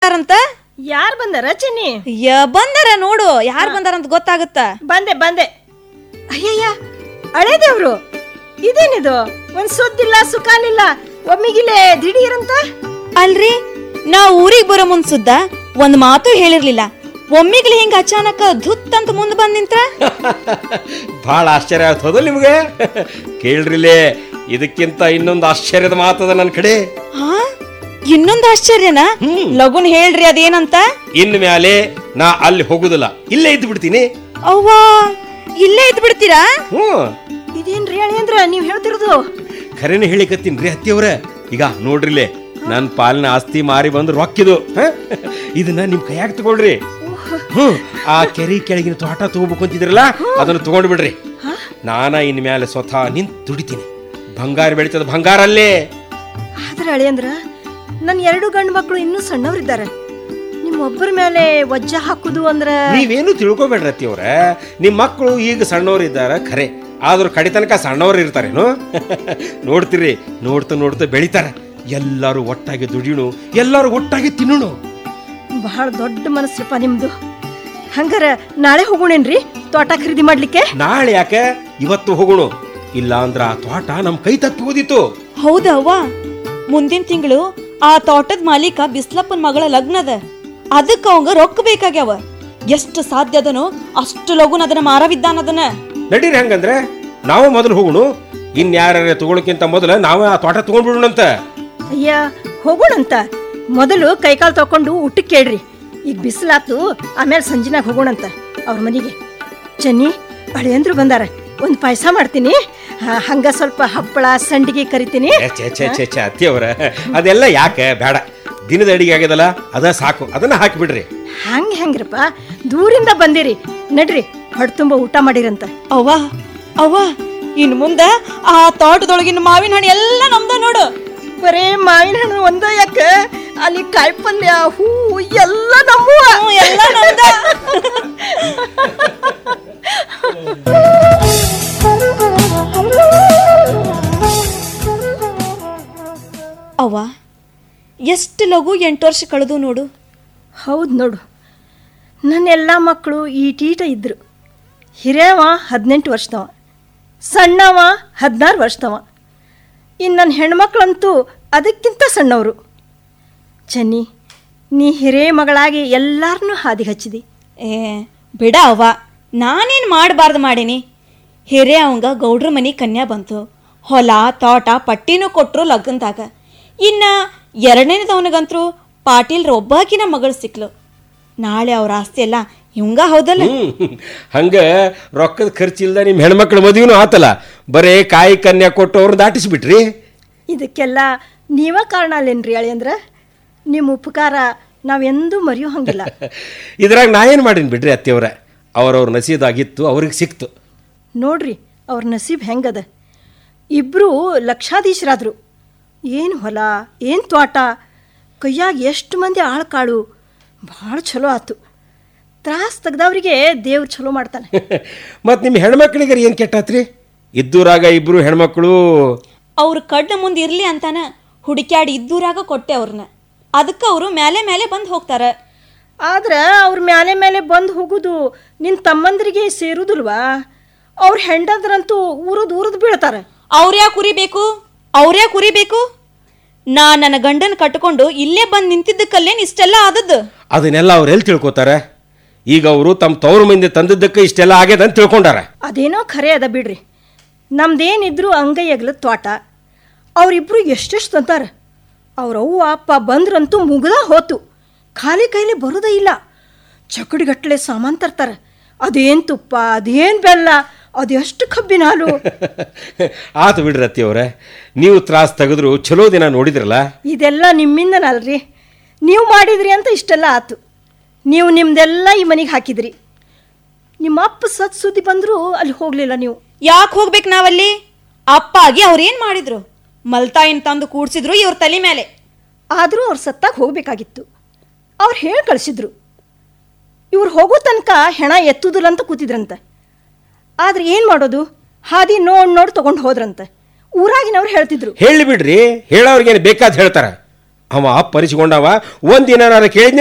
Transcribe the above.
ಬಂದಾರಂತ ಯಾರು ಬಂದಾರ ಚೆನ್ನಿ ಯ ಬಂದಾರ ನೋಡು ಯಾರು ಬಂದಾರಂತ ಗೊತ್ತಾಗುತ್ತ ಬಂದೆ ಬಂದೆ ಅಯ್ಯಯ್ಯ ಹಳೆ ದೇವ್ರು ಇದೇನಿದು ಒಂದ್ ಸುದ್ದಿಲ್ಲ ಸುಖಾನಿಲ್ಲ ಒಮ್ಮಿಗಿಲೆ ದಿಢೀರಂತ ಅಲ್ರಿ ನಾ ಊರಿಗೆ ಬರೋ ಮುಂದ್ ಸುದ್ದ ಒಂದ್ ಮಾತು ಹೇಳಿರ್ಲಿಲ್ಲ ಒಮ್ಮಿಗ್ಲಿ ಹಿಂಗ ಅಚಾನಕ ಧುತ್ ಅಂತ ಮುಂದ್ ಬಂದ್ ನಿಂತ್ರ ಭಾಳ ಆಶ್ಚರ್ಯ ಆಗ್ತದ ನಿಮ್ಗೆ ಕೇಳ್ರಿಲೇ ಇದಕ್ಕಿಂತ ಇನ್ನೊಂದು ಆಶ್ಚರ್ಯದ ಮಾತದ ನನ್ನ ಕಡೆ ಹಾ ಇನ್ನೊಂದ್ ಆಶ್ಚರ್ಯನ ಲಗುನ್ ಹೇಳ್ರಿ ಅದೇನಂತ ಇನ್ನು ಮ್ಯಾಲೆ ನಾ ಅಲ್ಲಿ ಹೋಗುದಿಲ್ಲ ಇಲ್ಲೇ ಇದ್ದು ಬಿಡ್ತೀನಿ ಅವ್ವಾ ಇಲ್ಲೇ ಇದ್ ಬಿಡ್ತೀರಾ ಹ್ಞೂ ಇದೇನ್ರಿ ಹೇಳಿ ಅಂದ್ರ ನೀವ್ ಹೇಳ್ತಿರೋದು ಖರೇನೆ ಹೇಳಿಕತ್ತೀನಿ ರೀ ಅತ್ತಿಯವ್ರ ಈಗ ನೋಡ್ರಿಲೆ ನನ್ನ ಪಾಲಿನ ಆಸ್ತಿ ಮಾರಿ ಬಂದು ರೊಕ್ಕಿದು ಹ? ಇದನ್ನ ನಿಮ್ ಕೈಯಾಗ ತಗೊಳ್ರಿ ಹ್ಮ್ ಆ ಕೆರೆ ಕೆಳಗಿನ ತೋಟ ತಗೋಬೇಕು ಅಂತಿದ್ರಲ್ಲ ಅದನ್ನ ತಗೊಂಡ್ ಬಿಡ್ರಿ ನಾನ ಇನ್ ಮ್ಯಾಲೆ ಸ್ವತಃ ನಿಂತ್ ದುಡಿತೀನಿ ಬಂಗಾರ ಬೆಳಿತದ ಬಂಗಾರ ಅಲ್ಲೇ ಆದ್ರೆ ಹಳೆ ಅಂದ್ರ ನನ್ನ ಎರಡು ಗಂಡು ಮಕ್ಕಳು ಇನ್ನೂ ಸಣ್ಣವ್ರಿದ್ದಾರೆ ನಿಮ್ಮೊಬ್ಬರ ಮೇಲೆ ವಜ್ಜ ಹಾಕುದು ಅಂದ್ರ ನೀವೇನು ತಿಳ್ಕೊಬೇಡ್ರಿ ಅತ್ತಿಯವ್ರ ನಿಮ್ ಮಕ್ಕಳು ಈಗ ಸಣ್ಣವ್ರು ಇದ್ದಾರ ಖರೆ ಆದ್ರೂ ಕಡಿ ತನಕ ಸಣ್ಣವ್ರು ಇರ್ತಾರೇನು ನೋಡ್ತೀರಿ ನೋಡ್ತಾ ನೋಡ್ತಾ ಬೆಳಿತಾರ ಎಲ್ಲರೂ ಒಟ್ಟಾಗಿ ದುಡಿಯುಣು ಎಲ್ಲರೂ ಒಟ್ಟಾಗಿ ತಿನ್ನುಣು ಬಹಳ ದೊಡ್ಡ ಮನಸ್ಸಪ್ಪ ನಿಮ್ದು ಹಂಗಾರ ನಾಳೆ ಹೋಗೋಣೇನ್ರಿ ತೋಟ ಖರೀದಿ ಮಾಡ್ಲಿಕ್ಕೆ ನಾಳೆ ಯಾಕೆ ಇವತ್ತು ಹೋಗೋಣ ಇಲ್ಲ ಅಂದ್ರ ಆ ತೋಟ ನಮ್ ಕೈ ತಪ್ಪಿ ಓದಿತ್ತು ಹೌದಾ ಅವ್ವ ಮುಂದಿನ ತಿಂಗಳು ಆ ತೋಟದ ಮಾಲೀಕ ಬಿಸ್ಲಪ್ಪನ್ ಮಗಳ ಲಗ್ನದ ಅದಕ್ಕ ಅವಂಗ ರೊಕ್ಕ ಬೇಕಾಗ್ಯಾವ ಎಷ್ಟು ಸಾಧ್ಯ ಅದನೋ ಅಷ್ಟು ಲಗುನ್ ಅದನ್ನ ಮಾರವಿದ್ದಾನದನ್ನ ನಡೀರಿ ಹಂಗಂದ್ರೆ ನಾವು ಮೊದಲು ಹೋಗೋಣ ಇನ್ಯಾರ ತಗೊಳಕ್ಕಿಂತ ಮೊದಲು ನಾವು ಆ ತೋಟ ತಗೊಂಡ್ಬಿಡೋಣಂತ ಅಯ್ಯ ಹೋಗೋಣಂತ ಮೊದಲು ಕೈಕಾಲು ತಕೊಂಡು ಊಟಕ್ಕೆ ಕೇಳ್ರಿ ಈಗ ಬಿಸಿಲಾತು ಆಮೇಲೆ ಸಂಜಿನಾಗ ಹೋಗೋಣಂತ ಅವ್ರ ಮನೆಗೆ ಚನ್ನಿ ಹಳೆಯಂದ್ರು ಬಂದಾರ ಒಂದು ಪಾಯಸ ಮಾಡ್ತೀನಿ ಆ, ಹಂಗ ಸ್ವಲ್ಪ ಹಪ್ಪಳ ಸಂಡಿಗೆ ಕರಿತೀನಿ ಛೇ, ಛೇ ಛೇ ಛೇ ಛೇ ಅತ್ತಿಯವರ ಅದೆಲ್ಲ ಯಾಕೆ ಬೇಡ ದಿನದ ಅಡಿಗೆ ಆಗ್ಯದಲ್ಲ ಅದ ಸಾಕು ಅದನ್ನ ಹಾಕಿಬಿಡ್ರಿ ಹಂಗೆ ಹೆಂಗ್ರಪ್ಪ ದೂರಿಂದ ಬಂದಿರಿ ನಡ್ರಿ ಹೊಟ್ಟೆ ತುಂಬ ಊಟ ಮಾಡಿರಂತ ಅವ್ವ ಅವ್ವ ಇನ್ ಮುಂದ ಆ ತೋಟದೊಳಗಿನ ಮಾವಿನ ಹಣ್ಣು ಎಲ್ಲ ನಮ್ದ ನೋಡು ಬರೇ ಮಾವಿನ ಹಣ್ಣು ಒಂದ ಯಾಕ ಅಲ್ಲಿ ಕಾಯಿಪಲ್ಯ ಹೂ ಎಲ್ಲ ನಮ್ಮವ ಹ್ಞೂ, ಎಲ್ಲ ನಮ್ದ ಅವ್ವ ಎಷ್ಟು ಲಘು ಎಂಟು ವರ್ಷ ಕಳೆದು ನೋಡು ಹೌದು ನೋಡು ನನ್ನ ಎಲ್ಲ ಮಕ್ಕಳು ಈಟೀಟ ಇದ್ದರು ಹಿರಿಯವ ಹದಿನೆಂಟು ವರ್ಷದವ ಸಣ್ಣವ ಹದಿನಾರು ವರ್ಷದವ ಇನ್ನು ನನ್ನ ಹೆಣ್ಮಕ್ಳಂತೂ ಅದಕ್ಕಿಂತ ಸಣ್ಣವರು ಚನ್ನಿ ನೀ ಹಿರೇ ಮಗಳಾಗಿ ಎಲ್ಲಾರನ್ನೂ ಹಾದಿ ಹಚ್ಚಿದಿ ಏ ಬಿಡ ಅವ್ವ ನಾನೇನು ಮಾಡಬಾರ್ದು ಮಾಡೀನಿ ಹಿರೇ ಅವಂಗ ಗೌಡ್ರ ಮನೆ ಕನ್ಯಾ ಬಂತು ಹೊಲ ತೋಟ ಪಟ್ಟಿನೂ ಕೊಟ್ರು ಲಗ್ನದಾಗ ಇನ್ನ ಎರಡನೇದವನಿಗಂತರೂ ಪಾಟೀಲ್ರ ಒಬ್ಬಾಕಿನ ಮಗಳು ಸಿಕ್ಲು ನಾಳೆ ಅವ್ರ ಆಸ್ತಿ ಎಲ್ಲ ಇವಂಗ ಹೌದಲ್ಲ ಹ್ಮ್ ಹಂಗ ರೊಕ್ಕದ ಖರ್ಚಿಲ್ದ ನಿಮ್ ಹೆಣ್ಮಕ್ಳ ಮದುವೆನೂ ಆತಲ್ಲ ಬರೇ ಕಾಯಿ ಕನ್ಯಾ ಕೊಟ್ಟು ಅವ್ರನ್ನ ದಾಟಿಸ್ಬಿಟ್ರಿ ಇದಕ್ಕೆಲ್ಲ ನೀವ ಕಾರಣ ಅಲ್ಲೇನ್ರಿ ಅಳಿಯಂದ್ರ ನಿಮ್ಮ ಉಪಕಾರ ನಾವೆಂದೂ ಮರೆಯೋ ಹಂಗಿಲ್ಲ ಇದ್ರಾಗ ನಾ ಏನು ಮಾಡೀನಿ ಬಿಡ್ರಿ ಅತ್ತಿಯವರ ಅವ್ರವ್ರ ನಸೀದಾಗಿತ್ತು ಅವ್ರಿಗೆ ಸಿಕ್ತು ನೋಡ್ರಿ ಅವ್ರ ನಸೀಬ್ ಹೆಂಗದ ಇಬ್ಬರು ಲಕ್ಷಾಧೀಶರಾದ್ರು ಏನು ಹೊಲ ಏನು ತೋಟ ಕೈಯಾಗ ಎಷ್ಟು ಮಂದಿ ಆಳ್ಕಾಳು ಭಾಳ ಚಲೋ ಆತು ತ್ರಾಸ್ ತೆಗ್ದವ್ರಿಗೆ ದೇವ್ರು ಚಲೋ ಮಾಡ್ತಾನೆ ಮತ್ತು ನಿಮ್ಮ ಹೆಣ್ಮಕ್ಳಿಗೆ ಏನು ಕೆಟ್ಟಾತ್ರಿ ಇದ್ದೂರಾಗ ಇಬ್ರು ಹೆಣ್ಮಕ್ಳು ಅವ್ರ ಕಡ್ನ ಮುಂದೆ ಇರ್ಲಿ ಅಂತಾನ ಹುಡುಕ್ಯಾಡಿ ಇದ್ದೂರಾಗ ಕೊಟ್ಟೆ ಅವ್ರನ್ನ ಅದಕ್ಕೆ ಅವರು ಮೇಲೆ ಮೇಲೆ ಬಂದು ಹೋಗ್ತಾರ ಆದ್ರೆ ಅವ್ರ ಮ್ಯಾಲೆ ಮೇಲೆ ಬಂದು ಹೋಗುದು ನಿನ್ನ ತಮ್ಮಂದ್ರಿಗೆ ಸೇರುದಿಲ್ವಾ ಅವ್ರ ಹೆಂಡದ್ರಂತೂ ಊರದ್ ಊರದ್ ಬೀಳ್ತಾರೆ ಅವ್ರ್ಯಾ ಕುರಿಬೇಕು ಅವ್ರ್ಯಾ ಕುರಿಬೇಕು ನಾ ನನ್ನ ಗಂಡನ ಕಟ್ಕೊಂಡು ಇಲ್ಲೇ ಬಂದು ನಿಂತಿದ್ದಕ್ಕಲ್ಲೇನು ಇಷ್ಟೆಲ್ಲ ಆದದ್ದು ಅದನ್ನೆಲ್ಲ ಅವ್ರು ಎಲ್ಲಿ ತಿಳ್ಕೊತಾರೆ ಈಗ ಅವರು ತಮ್ಮ ತವ್ರ ಮಂದಿ ತಂದಿದ್ದಕ್ಕೆ ಇಷ್ಟೆಲ್ಲ ಆಗ್ಯದ ಅಂತ ತಿಳ್ಕೊಂಡಾರ ಅದೇನೋ ಖರೆ ಅದ ಬಿಡ್ರಿ ನಮ್ದೇನಿದ್ರು ಅಂಗೈ ಅಗಲದ ತೋಟ ಅವರಿಬ್ರು ಎಷ್ಟೆಷ್ಟು ತಂತಾರ ಅವ್ರ ಅವ್ವ ಅಪ್ಪ ಬಂದ್ರಂತೂ ಮುಗ್ದ ಹೋತು ಖಾಲಿ ಕೈಲಿ ಬರೋದೇ ಇಲ್ಲ ಚಕಡಿಗಟ್ಲೆ ಸಾಮಾನು ತರ್ತಾರೆ ಅದೇನು ತುಪ್ಪ ಅದೇನು ಬೆಲ್ಲ ಅದೆಷ್ಟು ಕಬ್ಬಿನ ಹಾಲು ಆತು ಬಿಡ್ರಿ ಅತ್ತಿಯವ್ರೆ ನೀವು ತ್ರಾಸ್ ತೆಗೆದ್ರು ಚಲೋ ದಿನ ನೋಡಿದ್ರಲ್ಲ ಇದೆಲ್ಲ ನಿಮ್ಮಿಂದನಲ್ರಿ ನೀವು ಮಾಡಿದ್ರಿ ಅಂತ ಇಷ್ಟೆಲ್ಲ ಆತು ನೀವು ನಿಮ್ದೆಲ್ಲ ಈ ಮನೆಗೆ ಹಾಕಿದ್ರಿ ನಿಮ್ಮ ಅಪ್ಪ ಸತ್ ಸುದ್ದಿ ಬಂದರೂ ಅಲ್ಲಿ ಹೋಗಲಿಲ್ಲ ನೀವು ಯಾಕೆ ಹೋಗ್ಬೇಕು ನಾವಲ್ಲಿ ಅಪ್ಪ ಆಗಿ ಅವ್ರೇನ್ ಮಾಡಿದ್ರು ಮಲ್ತಾಯಿನ್ ತಂದು ಕೂಡ್ಸಿದ್ರು ಇವ್ರ ತಲೆ ಮೇಲೆ ಆದರೂ ಅವ್ರು ಸತ್ತಾಗ ಹೋಗಬೇಕಾಗಿತ್ತು ಅವ್ರು ಹೇಳಿ ಕಳಿಸಿದ್ರು ಇವ್ರು ಹೋಗೋ ತನಕ ಹೆಣ ಎತ್ತುದಿಲ್ಲ ಅಂತ ಕೂತಿದ್ರಂತೆ ಆದ್ರೆ ಏನು ಮಾಡೋದು ಹಾದಿ ನೋಡ್ ನೋಡಿ ತೊಗೊಂಡು ಹೋದ್ರಂತೆ ಊರಾಗಿನವ್ರು ಹೇಳ್ತಿದ್ರು ಹೇಳಿ ಬಿಡ್ರಿ ಹೇಳೋರ್ಗೇನು ಬೇಕಾದ್ ಹೇಳ್ತಾರ ಅವ ಪರಿಸಿಕೊಂಡವ ಒಂದಿನ ನಾನು ಕೇಳಿದ್ನೆ